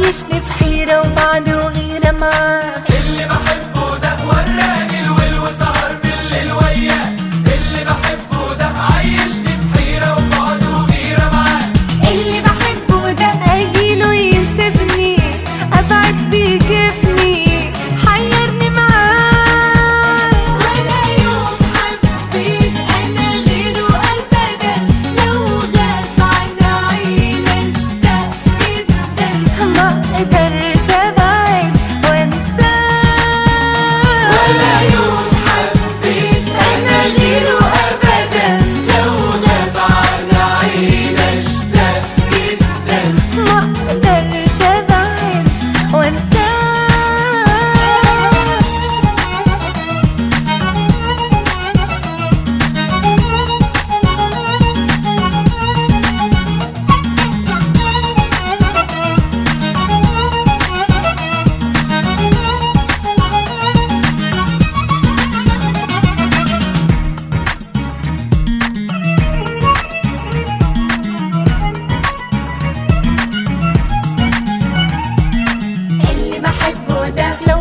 عيشني في حيرة وبعد وغيرة معاه اللي بحبه ده وراني الول وسهر بالليل وياه اللي بحبه ده عيشني في حيرة وبعد وغيرة معاه اللي بحبه ده اجيله يسيبني ابعد بيجيبني حيرني معاه ولا يوم حبيت انا غيره ابدا لو غاب عن عيني اشتاق جدا ما اقدرش ابعد وانساه ولا يوم حبيت انا غيره ابدا لو غاب عن عيني اشتاق جدا ما اقدرش ابعد وانساه اللي بحبه ده